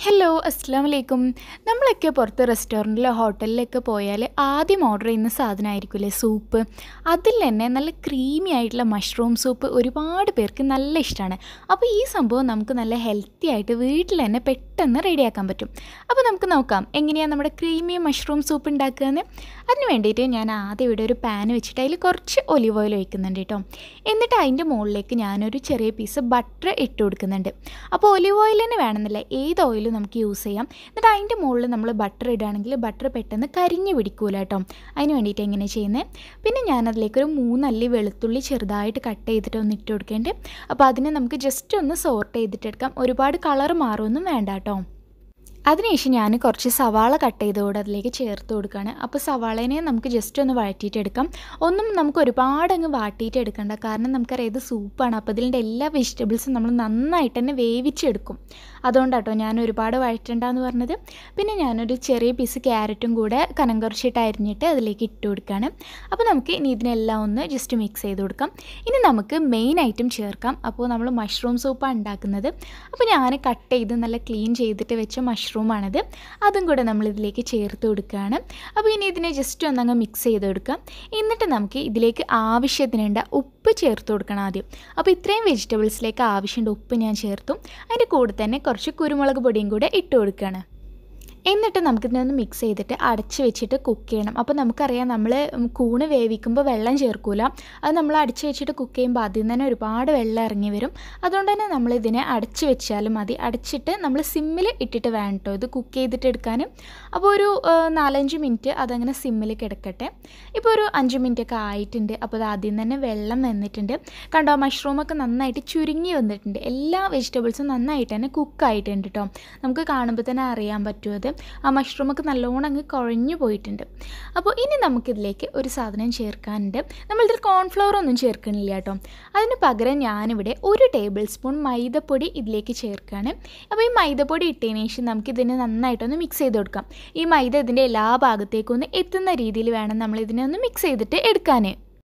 hello അസ്സാം വലൈക്കും നമ്മളൊക്കെ പുറത്ത് റെസ്റ്റോറൻറ്റിലോ ഹോട്ടലിലൊക്കെ പോയാൽ ആദ്യം ഓർഡർ ചെയ്യുന്ന സാധനമായിരിക്കില്ലേ സൂപ്പ് അതിൽ തന്നെ നല്ല ക്രീമി ആയിട്ടുള്ള മഷ്റൂം സൂപ്പ് ഒരുപാട് പേർക്ക് നല്ല ഇഷ്ടമാണ് അപ്പോൾ ഈ സംഭവം നമുക്ക് നല്ല ഹെൽത്തി ആയിട്ട് വീട്ടിൽ തന്നെ പെട്ടെന്ന് റെഡിയാക്കാൻ പറ്റും അപ്പോൾ നമുക്ക് നോക്കാം എങ്ങനെയാണ് നമ്മുടെ ക്രീമി മഷ്റൂം സൂപ്പ് ഉണ്ടാക്കുകയെന്ന് അതിന് വേണ്ടിയിട്ട് ഞാൻ ആദ്യം ഇവിടെ ഒരു പാൻ വെച്ചിട്ട് അതിൽ കുറച്ച് ഒലിവ് ഓയിൽ ഒഴിക്കുന്നുണ്ട് കേട്ടോ എന്നിട്ട് അതിൻ്റെ മുകളിലേക്ക് ഞാനൊരു ചെറിയ പീസ് ബട്ടർ ഇട്ട് കൊടുക്കുന്നുണ്ട് അപ്പോൾ ഒലിവ് ഓയിൽ തന്നെ വേണമെന്നില്ല ഏത് ഓയിലും നമുക്ക് യൂസ് ചെയ്യാം എന്നിട്ട് അതിൻ്റെ മുകളിൽ നമ്മൾ ബട്ടർ ഇടുകയാണെങ്കിൽ ബട്ടർ പെട്ടെന്ന് കരിഞ്ഞ് പിടിക്കൂല കേട്ടോ അതിന് വേണ്ടിയിട്ട് എങ്ങനെ ചെയ്യുന്നത് പിന്നെ ഞാനതിലേക്ക് ഒരു മൂന്നല്ലി വെളുത്തുള്ളി ചെറുതായിട്ട് കട്ട് ചെയ്തിട്ട് ഒന്ന് ഇട്ട് കൊടുക്കേണ്ടത് അപ്പോൾ അതിനെ നമുക്ക് ജസ്റ്റ് ഒന്ന് സോർട്ട് ചെയ്തിട്ടെടുക്കാം ഒരുപാട് കളർ മാറുമൊന്നും വേണ്ട കേട്ടോ അതിനുശേഷം ഞാൻ കുറച്ച് സവാള കട്ട് ചെയ്തുകൂടെ അതിലേക്ക് ചേർത്ത് കൊടുക്കുകയാണ് അപ്പോൾ സവാളേനെ നമുക്ക് ജസ്റ്റ് ഒന്ന് വഴറ്റിയിട്ട് എടുക്കാം ഒന്നും നമുക്ക് ഒരുപാട് അങ്ങ് വാട്ടിയിട്ട് എടുക്കണ്ട കാരണം നമുക്കറിയാം ഇത് സൂപ്പാണ് അപ്പോൾ ഇതിൻ്റെ എല്ലാ വെജിറ്റബിൾസും നമ്മൾ നന്നായിട്ട് തന്നെ വേവിച്ചെടുക്കും അതുകൊണ്ടാട്ടോ ഞാൻ ഒരുപാട് വഴറ്റണ്ടെന്ന് പറഞ്ഞത് പിന്നെ ഞാനൊരു ചെറിയ പീസ് ക്യാരറ്റും കൂടെ കനം കുറച്ചിട്ട് അരിഞ്ഞിട്ട് അതിലേക്ക് ഇട്ട് കൊടുക്കുകയാണ് അപ്പോൾ നമുക്ക് ഇനി ഇതിനെല്ലാം ഒന്ന് ജസ്റ്റ് മിക്സ് ചെയ്ത് കൊടുക്കാം ഇനി നമുക്ക് മെയിൻ ഐറ്റം ചേർക്കാം അപ്പോൾ നമ്മൾ മഷ്റൂം സൂപ്പാണ് ഉണ്ടാക്കുന്നത് അപ്പോൾ ഞാൻ കട്ട് ചെയ്ത് നല്ല ക്ലീൻ ചെയ്തിട്ട് വെച്ച മഷ്റൂമാണിത് അതും കൂടെ നമ്മൾ ഇതിലേക്ക് ചേർത്ത് കൊടുക്കുകയാണ് അപ്പോൾ ഇനി ഇതിനെ ജസ്റ്റ് ഒന്നങ്ങ് മിക്സ് ചെയ്ത് കൊടുക്കാം എന്നിട്ട് നമുക്ക് ഇതിലേക്ക് ആവശ്യത്തിനുണ്ട ഉപ്പ് ചേർത്ത് കൊടുക്കണം ആദ്യം അപ്പോൾ ഇത്രയും വെജിറ്റബിൾസിലേക്ക് ആവശ്യമുണ്ട് ഉപ്പ് ഞാൻ ചേർത്തു അതിൻ്റെ കൂടെ തന്നെ കുറച്ച് കുരുമുളക് പൊടിയും കൂടെ ഇട്ട് കൊടുക്കുകയാണ് എന്നിട്ട് നമുക്കിതിനൊന്ന് മിക്സ് ചെയ്തിട്ട് അടച്ച് വെച്ചിട്ട് കുക്ക് ചെയ്യണം അപ്പോൾ നമുക്കറിയാം നമ്മൾ കൂണ് വേവിക്കുമ്പോൾ വെള്ളം ചേർക്കൂല അത് നമ്മൾ അടച്ച് വെച്ചിട്ട് കുക്ക് ചെയ്യുമ്പോൾ അതിൽ നിന്ന് തന്നെ ഒരുപാട് വെള്ളം ഇറങ്ങി വരും അതുകൊണ്ട് തന്നെ നമ്മളിതിനെ അടച്ച് വെച്ചാലും മതി അടച്ചിട്ട് നമ്മൾ സിമ്മിൽ ഇട്ടിട്ട് വേണം കേട്ടോ ഇത് കുക്ക് ചെയ്തിട്ട് എടുക്കാനും അപ്പോൾ ഒരു നാലഞ്ച് മിനിറ്റ് അതങ്ങനെ സിമ്മിൽ കിടക്കട്ടെ ഇപ്പോൾ ഒരു അഞ്ച് മിനിറ്റ് ഒക്കെ ആയിട്ടുണ്ട് അപ്പോൾ അത് ആദ്യം തന്നെ വെള്ളം വന്നിട്ടുണ്ട് കണ്ടോ മഷ്റൂമൊക്കെ നന്നായിട്ട് ചുരുങ്ങി വന്നിട്ടുണ്ട് എല്ലാ വെജിറ്റബിൾസും നന്നായിട്ട് തന്നെ കുക്കായിട്ടുണ്ട് കേട്ടോ നമുക്ക് കാണുമ്പോൾ തന്നെ അറിയാൻ പറ്റും അത് ആ മഷ്റൂമൊക്കെ നല്ലോണം അങ്ങ് കുഴഞ്ഞു പോയിട്ടുണ്ട് അപ്പോൾ ഇനി നമുക്കിതിലേക്ക് ഒരു സാധനം ചേർക്കാനുണ്ട് നമ്മളിതിൽ കോൺഫ്ലവർ ഒന്നും ചേർക്കണില്ല കേട്ടോ അതിന് പകരം ഞാനിവിടെ ഒരു ടേബിൾ സ്പൂൺ മൈദപ്പൊടി ഇതിലേക്ക് ചേർക്കുകയാണ് അപ്പോൾ ഈ മൈദപ്പൊടി ഇട്ടതിന് ശേഷം നമുക്കിതിനെ നന്നായിട്ടൊന്ന് മിക്സ് ചെയ്ത് കൊടുക്കാം ഈ മൈദ ഇതിൻ്റെ എല്ലാ ഭാഗത്തേക്കും ഒന്ന് എത്തുന്ന രീതിയിൽ വേണം നമ്മൾ ഇതിനെ ഒന്ന് മിക്സ് ചെയ്തിട്ട് എടുക്കാൻ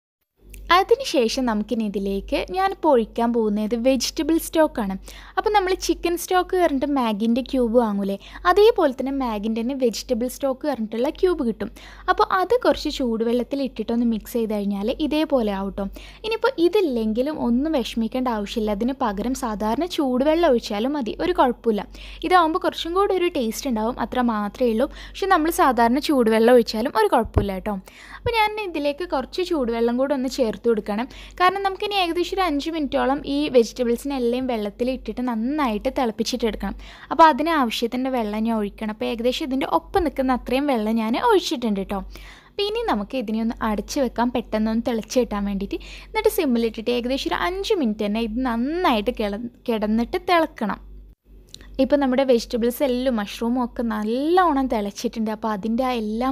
അതിനുശേഷം നമുക്കിനി ഇതിലേക്ക് ഞാനിപ്പോൾ ഒഴിക്കാൻ പോകുന്നത് വെജിറ്റബിൾ സ്റ്റോക്കാണ് അപ്പോൾ നമ്മൾ ചിക്കൻ സ്റ്റോക്ക് പറഞ്ഞിട്ട് മാഗിൻ്റെ ക്യൂബ് വാങ്ങൂലേ അതേപോലെ തന്നെ മാഗിൻ്റെ തന്നെ വെജിറ്റബിൾ സ്റ്റോക്ക് പറഞ്ഞിട്ടുള്ള ക്യൂബ് കിട്ടും അപ്പോൾ അത് കുറച്ച് ചൂടുവെള്ളത്തിൽ ഇട്ടിട്ടൊന്ന് മിക്സ് ചെയ്ത് കഴിഞ്ഞാൽ ഇതേപോലെ ആവട്ടോ ഇനിയിപ്പോൾ ഇതില്ലെങ്കിലും ഒന്നും വിഷമിക്കേണ്ട ആവശ്യമില്ല അതിന് പകരം സാധാരണ ചൂടുവെള്ളം ഒഴിച്ചാലും മതി ഒരു കുഴപ്പമില്ല ഇതാവുമ്പോൾ കുറച്ചും കൂടി ഒരു ടേസ്റ്റ് ഉണ്ടാവും അത്ര മാത്രമേ ഉള്ളൂ പക്ഷെ നമ്മൾ സാധാരണ ചൂടുവെള്ളം ഒഴിച്ചാലും ഒരു കുഴപ്പമില്ല കേട്ടോ അപ്പോൾ ഞാൻ ഇതിലേക്ക് കുറച്ച് ചൂടുവെള്ളം കൂടെ ഒന്ന് ചേർത്ത് കൊടുക്കണം കാരണം നമുക്കിനി ഏകദേശം ഒരു അഞ്ച് മിനിറ്റോളം ഈ വെജിറ്റബിൾസിനെല്ലാം വെള്ളത്തിൽ ഇട്ടിട്ട് നന്നായിട്ട് തിളപ്പിച്ചിട്ടെടുക്കണം അപ്പോൾ അതിന് ആവശ്യത്തിൻ്റെ വെള്ളം ഞാൻ ഒഴിക്കണം അപ്പോൾ ഏകദേശം ഇതിൻ്റെ ഒപ്പം നിൽക്കുന്ന അത്രയും വെള്ളം ഞാൻ ഒഴിച്ചിട്ടുണ്ട് കേട്ടോ അപ്പോൾ ഇനി നമുക്ക് ഇതിനെ ഒന്ന് അടച്ച് വെക്കാം പെട്ടെന്നൊന്ന് തിളച്ച് കിട്ടാൻ വേണ്ടിയിട്ട് എന്നിട്ട് സിമ്മിലിട്ടിട്ട് ഏകദേശം ഒരു അഞ്ച് മിനിറ്റ് തന്നെ ഇത് നന്നായിട്ട് കിട കിടന്നിട്ട് തിളക്കണം ഇപ്പോൾ നമ്മുടെ വെജിറ്റബിൾസ് എല്ലാം മഷ്റൂമും ഒക്കെ നല്ലോണം തിളച്ചിട്ടുണ്ട് അപ്പോൾ അതിൻ്റെ ആ എല്ലാം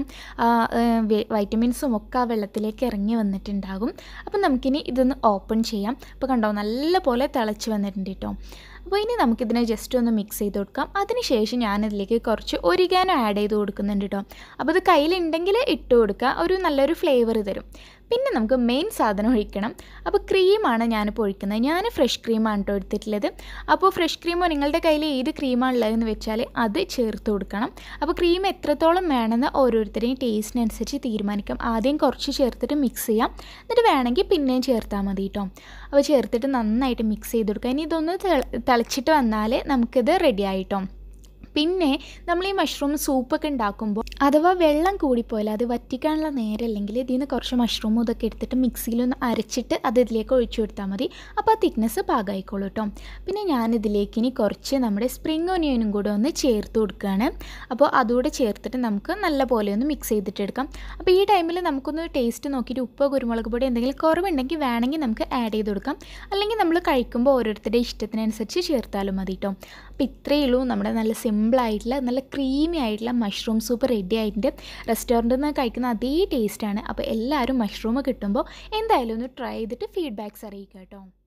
വൈറ്റമിൻസും ഒക്കെ ആ വെള്ളത്തിലേക്ക് ഇറങ്ങി വന്നിട്ടുണ്ടാകും അപ്പോൾ നമുക്കിനി ഇതൊന്ന് ഓപ്പൺ ചെയ്യാം അപ്പോൾ കണ്ടോ നല്ല പോലെ തിളച്ച് വന്നിട്ടുണ്ട് കേട്ടോ അപ്പോൾ ഇനി നമുക്കിതിനെ ജസ്റ്റ് ഒന്ന് മിക്സ് ചെയ്ത് കൊടുക്കാം അതിനുശേഷം ഞാനിതിലേക്ക് കുറച്ച് ഒരിഗാനോ ആഡ് ചെയ്ത് കൊടുക്കുന്നുണ്ട് കേട്ടോ അപ്പോൾ ഇത് കയ്യിലുണ്ടെങ്കിൽ ഇട്ട് കൊടുക്കുക ഒരു നല്ലൊരു ഫ്ലേവർ തരും പിന്നെ നമുക്ക് മെയിൻ സാധനം ഒഴിക്കണം അപ്പോൾ ക്രീമാണ് ഞാനിപ്പോൾ ഒഴിക്കുന്നത് ഞാൻ ഫ്രഷ് ക്രീമാണ് കേട്ടോ എടുത്തിട്ടുള്ളത് അപ്പോൾ ഫ്രഷ് ക്രീമോ നിങ്ങളുടെ കയ്യിൽ ഏത് ക്രീമാണ് ഉള്ളതെന്ന് വെച്ചാൽ അത് ചേർത്ത് കൊടുക്കണം അപ്പോൾ ക്രീം എത്രത്തോളം വേണമെന്ന് ഓരോരുത്തരെയും ടേസ്റ്റിനനുസരിച്ച് തീരുമാനിക്കാം ആദ്യം കുറച്ച് ചേർത്തിട്ട് മിക്സ് ചെയ്യാം എന്നിട്ട് വേണമെങ്കിൽ പിന്നെയും ചേർത്താൽ മതി കേട്ടോ അപ്പോൾ ചേർത്തിട്ട് നന്നായിട്ട് മിക്സ് ചെയ്ത് കൊടുക്കുക ഇനി ഇതൊന്ന് തിളച്ചിട്ട് വന്നാൽ നമുക്കിത് റെഡി ആയിട്ടോ പിന്നെ നമ്മൾ ഈ മഷ്റൂം സൂപ്പൊക്കെ ഉണ്ടാക്കുമ്പോൾ അഥവാ വെള്ളം കൂടിപ്പോയാൽ അത് വറ്റിക്കാനുള്ള നേരമല്ലെങ്കിൽ ഇതിൽ നിന്ന് കുറച്ച് മഷ്റൂം ഇതൊക്കെ എടുത്തിട്ട് മിക്സിയിലൊന്ന് അരച്ചിട്ട് അത് ഇതിലേക്ക് ഒഴിച്ചു കൊടുത്താൽ മതി അപ്പോൾ ആ തിക്നെസ് പാകമായിക്കോളൂ കേട്ടോ പിന്നെ ഞാനിതിലേക്ക് ഇനി കുറച്ച് നമ്മുടെ സ്പ്രിങ് ഒനിയനും കൂടെ ഒന്ന് ചേർത്ത് കൊടുക്കുകയാണ് അപ്പോൾ അതുകൂടെ ചേർത്തിട്ട് നമുക്ക് നല്ല പോലെ ഒന്ന് മിക്സ് ചെയ്തിട്ട് എടുക്കാം അപ്പോൾ ഈ ടൈമിൽ നമുക്കൊന്ന് ടേസ്റ്റ് നോക്കിയിട്ട് ഉപ്പ് കുരുമുളക് പൊടി എന്തെങ്കിലും കുറവുണ്ടെങ്കിൽ വേണമെങ്കിൽ നമുക്ക് ആഡ് ചെയ്ത് കൊടുക്കാം അല്ലെങ്കിൽ നമ്മൾ കഴിക്കുമ്പോൾ ഓരോരുത്തരുടെ ഇഷ്ടത്തിനനുസരിച്ച് ചേർത്താലും മതി കേട്ടോ അപ്പോൾ ഇത്രയേ ഉള്ളൂ നമ്മുടെ നല്ല സിമ്പിളായിട്ടുള്ള നല്ല ക്രീമി ആയിട്ടുള്ള മഷ്റൂം സൂപ്പ് റെഡി ആയിട്ടുണ്ട് റെസ്റ്റോറൻറ്റിൽ നിന്ന് കഴിക്കുന്ന അതേ ടേസ്റ്റാണ് അപ്പോൾ എല്ലാവരും മഷ്റൂം കിട്ടുമ്പോൾ എന്തായാലും ഒന്ന് ട്രൈ ചെയ്തിട്ട് ഫീഡ്ബാക്ക്സ് അറിയിക്കുക കേട്ടോ